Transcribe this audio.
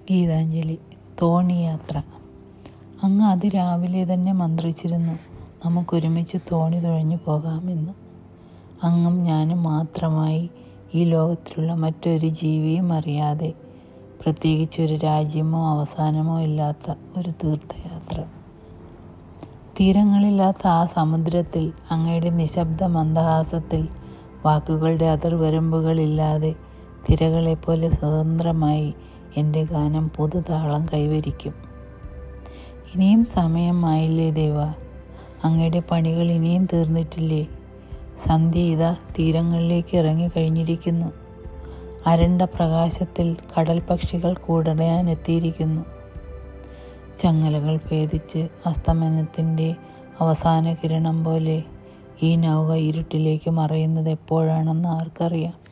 ഗീതാഞ്ജലി തോണി യാത്ര അങ്ങ് അതിരാവിലെ തന്നെ മന്ത്രിച്ചിരുന്നു നമുക്കൊരുമിച്ച് തോണി തുഴഞ്ഞു പോകാമെന്ന് അങ്ങും ഞാനും മാത്രമായി ഈ ലോകത്തിലുള്ള മറ്റൊരു ജീവിയും അറിയാതെ പ്രത്യേകിച്ചൊരു രാജ്യമോ അവസാനമോ ഇല്ലാത്ത ഒരു തീർത്ഥയാത്ര തീരങ്ങളില്ലാത്ത ആ സമുദ്രത്തിൽ അങ്ങയുടെ നിശബ്ദ മന്ദഹാസത്തിൽ വാക്കുകളുടെ അതിർവരമ്പുകളില്ലാതെ തിരകളെപ്പോലെ സ്വതന്ത്രമായി എൻ്റെ ഗാനം പുതുതാളം കൈവരിക്കും ഇനിയും സമയമായില്ലേ ദേവ അങ്ങയുടെ പണികൾ ഇനിയും തീർന്നിട്ടില്ലേ സന്ധ്യ ഇതാ തീരങ്ങളിലേക്ക് ഇറങ്ങിക്കഴിഞ്ഞിരിക്കുന്നു അരണ്ട പ്രകാശത്തിൽ കടൽ പക്ഷികൾ കൂടടയാൻ എത്തിയിരിക്കുന്നു ചങ്ങലകൾ ഭേദിച്ച് അസ്തമനത്തിൻ്റെ അവസാന കിരണം പോലെ ഈ നൗക ഇരുട്ടിലേക്ക് മറയുന്നത് എപ്പോഴാണെന്ന് ആർക്കറിയാം